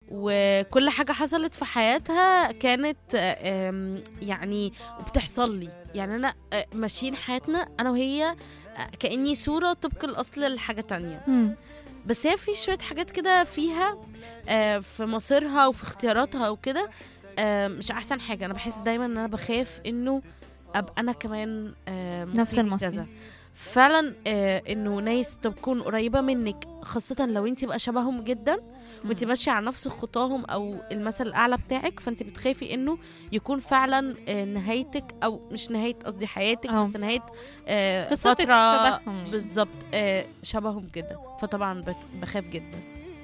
وكل حاجة حصلت في حياتها كانت آم، يعني وبتحصل لي يعني أنا آه، ماشيين حياتنا أنا وهي آه، كأني صورة طبق الأصل لحاجة تانية مم. بس هي في شوية حاجات كده فيها آه، في مصيرها وفي اختياراتها وكده آه، مش أحسن حاجة أنا بحس دايما إن أنا بخاف إنه أبقى أنا كمان آه، نفس مصيري المصير. كذا. فعلا آه، انه ناس تكون قريبه منك خاصه لو انت بقى شبههم جدا وانت مم. ماشيه على نفس خطاهم او المثل الاعلى بتاعك فانت بتخافي انه يكون فعلا آه، نهايتك او مش نهايه قصدي حياتك أه. بس نهايه آه، قصتك فتره شبههم يعني. بالظبط آه، شبههم جدا فطبعا بك- بخاف جدا